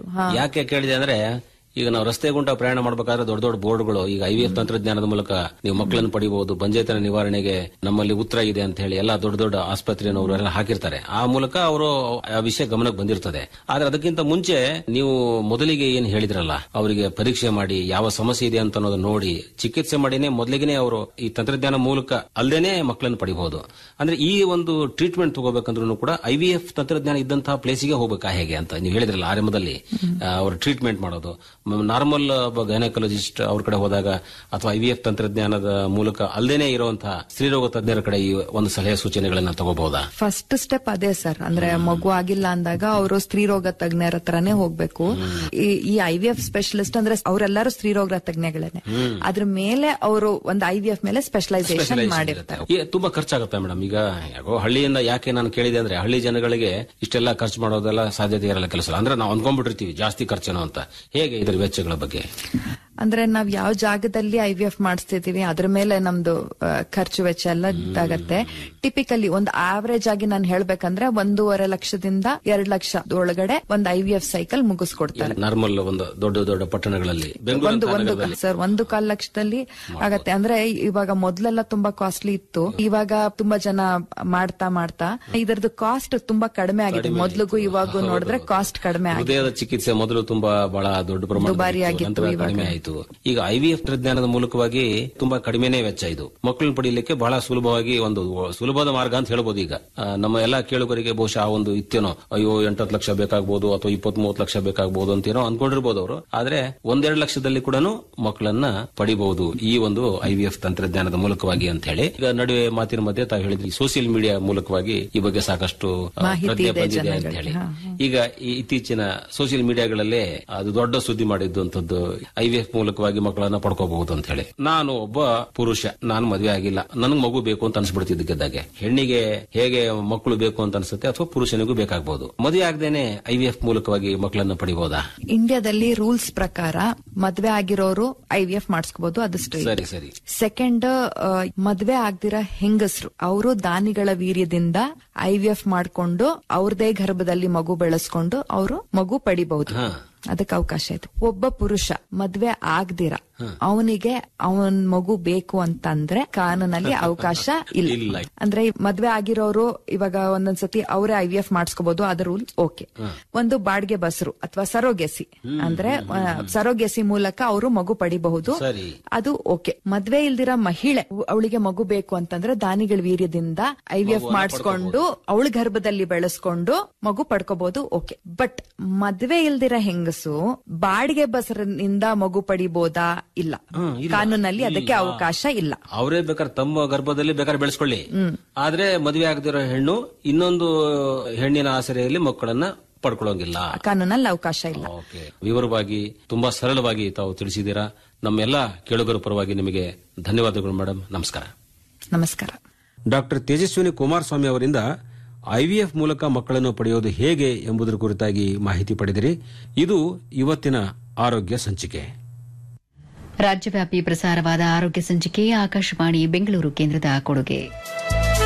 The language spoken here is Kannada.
ಯಾಕೆ ಕೇಳಿದೆ ಅಂದ್ರೆ ಈಗ ನಾವು ರಸ್ತೆ ಗುಂಟ ಪ್ರಯಾಣ ಮಾಡಬೇಕಾದ್ರೆ ದೊಡ್ಡ ದೊಡ್ಡ ಬೋರ್ಡ್ಗಳು ಈಗ ಐ ತಂತ್ರಜ್ಞಾನದ ಮೂಲಕ ನೀವು ಮಕ್ಕಳನ್ನು ಪಡಿಬಹುದು ಬಂಜೇತನ ನಿವಾರಣೆಗೆ ನಮ್ಮಲ್ಲಿ ಉತ್ತರ ಇದೆ ಅಂತ ಹೇಳಿ ಎಲ್ಲ ದೊಡ್ಡ ದೊಡ್ಡ ಆಸ್ಪತ್ರೆಯನ್ನು ಅವರೆಲ್ಲ ಹಾಕಿರ್ತಾರೆ ಆ ಮೂಲಕ ಅವರು ಆ ವಿಷಯ ಗಮನಕ್ಕೆ ಬಂದಿರ್ತದೆ ಆದ್ರೆ ಅದಕ್ಕಿಂತ ಮುಂಚೆ ನೀವು ಮೊದಲಿಗೆ ಏನ್ ಹೇಳಿದ್ರಲ್ಲ ಅವರಿಗೆ ಪರೀಕ್ಷೆ ಮಾಡಿ ಯಾವ ಸಮಸ್ಯೆ ಇದೆ ಅಂತ ಅನ್ನೋದು ನೋಡಿ ಚಿಕಿತ್ಸೆ ಮಾಡಿನೇ ಮೊದಲಿಗೆ ಅವರು ಈ ತಂತ್ರಜ್ಞಾನ ಮೂಲಕ ಅಲ್ಲದೇನೆ ಮಕ್ಕಳನ್ನು ಪಡಿಬಹುದು ಅಂದ್ರೆ ಈ ಒಂದು ಟ್ರೀಟ್ಮೆಂಟ್ ತಗೋಬೇಕಂದ್ರೂ ಕೂಡ ಐ ವಿ ಎಫ್ ತಂತ್ರಜ್ಞಾನ ಇದ್ದಂತಹ ಪ್ಲೇಸಿಗೆ ಹೋಗ್ಬೇಕಾ ಹೇಗೆ ಅಂತ ನೀವು ಹೇಳಿದ್ರಲ್ಲ ಆರಂಭದಲ್ಲಿ ಆ, ಅವರು ಟ್ರೀಟ್ಮೆಂಟ್ ಮಾಡೋದು ನಾರ್ಮಲ್ ಗೈನಕಾಲಜಿಸ್ಟ್ ಅವ್ರ ಕಡೆ ಹೋದಾಗ ಅಥವಾ ಐ ವಿ ಎಫ್ ತಂತ್ರಜ್ಞಾನದ ಮೂಲಕ ಅಲ್ಲದೇನೆ ಇರುವಂತಹ ಸ್ತ್ರೀರೋಗ ತಜ್ಞರ ಕಡೆ ಈ ಒಂದು ಸಲಹೆ ಸೂಚನೆಗಳನ್ನ ತಗೋಬಹುದಾ ಫಸ್ಟ್ ಸ್ಟೆಪ್ ಅದೇ ಸರ್ ಅಂದ್ರೆ ಮಗು ಆಗಿಲ್ಲ ಅಂದಾಗ ಅವರು ಸ್ತ್ರೀರೋಗ ತಜ್ಞರ ಹತ್ರನೇ ಹೋಗ್ಬೇಕು ಈ- ಈ ಐ ವಿ ಎಫ್ ಸ್ಪೆಷಲಿಸ್ಟ್ ಅಂದ್ರೆ ಅವರೆಲ್ಲರೂ ಸ್ತ್ರೀರೋಗ ತಜ್ಞಗಳೇನೆ ಅದ್ರ ಮೇಲೆ ಅವರು ಒಂದು ಐ ವಿ ಎಫ್ ಮೇಲೆ ಸ್ಪೆಷಲೈಸೇಷನ್ Specialization ಮಾಡಿರ್ತಾರೆ ಇರುತ್ತೆ. ಈ ತುಂಬಾ ಖರ್ಚಾಗುತ್ತೆ ಮೇಡಮ್ ಈಗ ಯಾಕೋ ಹಳ್ಳಿಯಿಂದ ಯಾಕೆ ನಾನು ಕೇಳಿದೆ ಅಂದ್ರೆ ಹಳ್ಳಿ ಜನಗಳಿಗೆ ಇಷ್ಟೆಲ್ಲ ಖರ್ಚು ಮಾಡೋದೆಲ್ಲ ಸಾಧ್ಯತೆ ಇರಲ್ಲ ಕೆಲಸ ಅಂದ್ರೆ ನಾವು ಅಂದ್ಕೊಂಡ್ಬಿಟ್ಟಿರ್ತೀವಿ ಜಾಸ್ತಿ ಖರ್ಚೇನೋ ಅಂತ ಹೇಗೆ ಇದರ ವೆಚ್ಚಗಳ ಬಗ್ಗೆ ಅಂದ್ರೆ ನಾವ್ ಯಾವ ಜಾಗದಲ್ಲಿ ಐ ವಿ ಎಫ್ ಮಾಡಿಸ್ತಿದೀವಿ ಅದ್ರ ಮೇಲೆ ನಮ್ದು ಆ, ಖರ್ಚು ವೆಚ್ಚ ಎಲ್ಲ ಇದಾಗತ್ತೆ ಟಿಪಿಕಲಿ ಒಂದು ಆವರೇಜ್ ಆಗಿ ನಾನು ಹೇಳ್ಬೇಕಂದ್ರೆ ಒಂದೂವರೆ ಲಕ್ಷದಿಂದ ಎರಡ್ ಲಕ್ಷ ಒಳಗಡೆ ಒಂದು ಐ ವಿ ಎಫ್ ಸೈಕಲ್ ಮುಗಿಸ್ಕೊಡ್ತಾರೆ ನಾರ್ಮಲ್ ಒಂದು ದೊಡ್ಡ ದೊಡ್ಡ ಪಟ್ಟಣಗಳಲ್ಲಿ ಒಂದು ಬೆಂಗಳೂರು ಒಂದು ನಗರದಲ್ಲಿ ಸರ್ ಒಂದು ಕಾಲ್ ಲಕ್ಷದಲ್ಲಿ ಆಗತ್ತೆ ಅಂದ್ರೆ ಇವಾಗ ಮೊದ್ಲೆಲ್ಲ ತುಂಬಾ ಕಾಸ್ಟ್ಲಿ ಇತ್ತು ಇವಾಗ ತುಂಬಾ ಜನ ಮಾಡ್ತಾ ಮಾಡ್ತಾ ಇದರದ್ದು ಕಾಸ್ಟ್ ತುಂಬಾ ಕಡಿಮೆ ಆಗಿದೆ ಮೊದ್ಲಿಗೂ ಇವಾಗೂ ನೋಡಿದ್ರೆ ಕಾಸ್ಟ್ ಕಡಿಮೆ ಆಗಿದೆ ಹೃದಯದ ಚಿಕಿತ್ಸೆ ಮೊದಲು ತುಂಬಾ ಬಹಳ ದೊಡ್ಡ ಪ್ರಮಾಣ ದುಬಾರಿ ಆಗಿತ್ತು ಕಡಿಮೆ ಆಯಿತು ಈಗ ಐ ವಿ ಎಫ್ ತಂತ್ರಜ್ಞಾನದ ಮೂಲಕವಾಗಿ ತುಂಬಾ ಕಡಿಮೆನೇ ವೆಚ್ಚ ಇದು ಮಕ್ಕಳನ್ನ ಪಡೀಲಿಕ್ಕೆ ಬಹಳ ಸುಲಭವಾಗಿ ಒಂದು ಸುಲಭದ ಮಾರ್ಗ ಅಂತ ಹೇಳ್ಬೋದು ಈಗ ಆ, ನಮ್ಮ ಎಲ್ಲಾ ಕೇಳುಗರಿಗೆ ಬಹುಶಃ ಆ ಒಂದು ಇತ್ತೇನೋ ಅಯ್ಯೋ ಎಂಟತ್ತು ಲಕ್ಷ ಬೇಕಾಗಬಹುದು ಅಥವಾ ಇಪ್ಪತ್ತ್ ಮೂವತ್ತು ಲಕ್ಷ ಬೇಕಾಗಬಹುದು ಅಂತೇನೋ ಅನ್ಕೊಂಡಿರ್ಬೋದು ಅವರು ಆದ್ರೆ ಒಂದೆರಡು ಲಕ್ಷದಲ್ಲಿ ಕೂಡ ಮಕ್ಕಳನ್ನ ಪಡಿಬಹುದು ಈ ಒಂದು ಐ ವಿ ಎಫ್ ತಂತ್ರಜ್ಞಾನದ ಮೂಲಕವಾಗಿ ಅಂತ ಹೇಳಿ ಈಗ ನಡುವೆ ಮಾತಿನ ಮಧ್ಯೆ ತಾವು ಹೇಳಿದ್ರಿ ಸೋಷಿಯಲ್ ಮೀಡಿಯಾ ಮೂಲಕವಾಗಿ ಈ ಬಗ್ಗೆ ಸಾಕಷ್ಟು ಆ, ಮಾಹಿತಿ ಪ್ರಜ್ಞೆ ಇದೆ ಬಂದಿದೆ ಅಂತ ಜನಗಳಿಗೆ. ಹೇಳಿ ಹಾ, ಈಗ ಈ ಇತ್ತೀಚಿನ ಸೋಷಿಯಲ್ ಮೀಡಿಯಾಗಳಲ್ಲೇ ಅದು ದೊಡ್ಡ ಸುದ್ದಿ ಮಾಡಿದ್ದಂಥದ್ದು ಐ ವಿ ಎಫ್ ಮೂಲಕವಾಗಿ ಮಕ್ಕಳನ್ನ ಪಡ್ಕೋಬಹುದು ಅಂತ ಹೇಳಿ ನಾನು ಒಬ್ಬ ಪುರುಷ ನಾನು ಮದುವೆ ಆಗಿಲ್ಲ ನನಗೆ ಮಗು ಬೇಕು ಅಂತ ಅನ್ಸ್ಬಿಡ್ತಿದ್ದಕ್ಕಿದ್ದಾಗೆ ಹೆಣ್ಣಿಗೆ ಹೇಗೆ ಮಕ್ಕಳು ಬೇಕು ಅಂತ ಅನ್ಸುತ್ತೆ ಅಥವಾ ಪುರುಷನಿಗೂ ಬೇಕಾಗಬಹುದು ಮದುವೆ ಆಗದೇನೆ ಐ ವಿ ಎಫ್ ಮೂಲಕವಾಗಿ ಮಕ್ಕಳನ್ನ ಪಡಿಬಹುದಾ ಇಂಡಿಯಾದಲ್ಲಿ ರೂಲ್ಸ್ ಪ್ರಕಾರ ಮದ್ವೆ ಆಗಿರೋರು ಐ ವಿ ಎಫ್ ಮಾಡಿಸ್ಕೋಬಹುದು ಅದು ಸರಿ ಸ್ಟ್ರೈಟ್ ಸರಿ ಸೆಕೆಂಡ್ ಮದ್ವೆ ಆಗ್ದಿರ ಹೆಂಗಸರು ಅವರು ದಾನಿಗಳ ವೀರ್ಯದಿಂದ ಐ ವಿ ಎಫ್ ಮಾಡ್ಕೊಂಡು ಅವ್ರದೇ ಗರ್ಭದಲ್ಲಿ ಮಗು ಬೆಳೆಸ್ಕೊಂಡು ಅವರು ಮಗು ಪಡಿಬಹುದು ಹಾ. ಅದಕ್ಕೆ ಅವಕಾಶ ಇದೆ ಒಬ್ಬ ಪುರುಷ ಮದ್ವೆ ಆಗ್ದಿರ ಅವನಿಗೆ ಅವನ್ ಮಗು ಬೇಕು ಅಂತಂದ್ರೆ ಕಾನೂನಲ್ಲಿ ಅವಕಾಶ ಇಲ್ಲ. ಇಲ್ಲ ಅಂದ್ರೆ ಈ ಮದ್ವೆ ಆಗಿರೋರು ಇವಾಗ ಒಂದೊಂದ್ಸತಿ ಅವರೇ ಐ ವಿ ಎಫ್ ಮಾಡಿಸ್ಕೋಬಹುದು ಅದ ರೂಲ್ ಓಕೆ ಒಂದು ಬಾಡಿಗೆ ಬಸರು ಅಥವಾ ಸರೋಗೆಸಿ ಅಂದ್ರೆ ಸರೋಗೆಸಿ ಮೂಲಕ ಅವರು ಮಗು ಪಡಿಬಹುದು ಸರಿ ಅದು ಓಕೆ ಮದ್ವೆ ಇಲ್ದಿರ ಮಹಿಳೆ ಅವಳಿಗೆ ಮಗು ಬೇಕು ಅಂತಂದ್ರೆ ದಾನಿಗಳ ವೀರ್ಯದಿಂದ ಐ ವಿ ಎಫ್ ಮಾಡಿಸ್ಕೊಂಡು ಅವಳ ಗರ್ಭದಲ್ಲಿ ಬೆಳೆಸ್ಕೊಂಡು ಮಗು ಪಡ್ಕೋಬಹುದು ಓಕೆ ಬಟ್ ಮದ್ವೆ ಇಲ್ದಿರ ಹೆಂಗಸು ಬಾಡಿಗೆ ಬಸರಿನಿಂದ ಮಗು ಪಡಿಬೋದಾ ಇಲ್ಲ ಕಾನೂನಲ್ಲಿ ಅದಕ್ಕೆ ಅವಕಾಶ ಇಲ್ಲ ಅವರೇ ಬೇಕಾದ್ರೆ ತಮ್ಮ ಗರ್ಭದಲ್ಲಿ ಬೇಕಾದ್ರೆ ಬೆಳೆಸ್ಕೊಳ್ಳಿ ಆದ್ರೆ ಮದುವೆ ಆಗದಿರೋ ಹೆಣ್ಣು ಇನ್ನೊಂದು ಹೆಣ್ಣಿನ ಆಸರೆಯಲ್ಲಿ ಮಕ್ಕಳನ್ನ ಪಡ್ಕೊಳ್ಳೋಂಗಿಲ್ಲ ಕಾನೂನಲ್ಲಿ ಅವಕಾಶ ಇಲ್ಲ ಓಕೆ ವಿವರವಾಗಿ ತುಂಬಾ ಸರಳವಾಗಿ ತಾವು ತಿಳಿಸಿದ್ದೀರಾ ನಮ್ಮೆಲ್ಲ ಕೇಳುಗರ ಪರವಾಗಿ ನಿಮಗೆ ಧನ್ಯವಾದಗಳು ಮೇಡಮ್ ನಮಸ್ಕಾರ ನಮಸ್ಕಾರ ಡಾಕ್ಟರ್ ತೇಜಸ್ವಿನಿ ಕುಮಾರಸ್ವಾಮಿ ಅವರಿಂದ ಐವಿಎಫ್ ಮೂಲಕ ಮಕ್ಕಳನ್ನು ಪಡೆಯೋದು ಹೇಗೆ ಎಂಬುದರ ಕುರಿತಾಗಿ ಮಾಹಿತಿ ಪಡೆದಿರಿ ಇದು ಇವತ್ತಿನ ಆರೋಗ್ಯ ಸಂಚಿಕೆ ರಾಜ್ಯವ್ಯಾಪಿ ಪ್ರಸಾರವಾದ ಆರೋಗ್ಯ ಸಂಚಿಕೆ ಆಕಾಶವಾಣಿ ಬೆಂಗಳೂರು ಕೇಂದ್ರದ ಕೊಡುಗೆ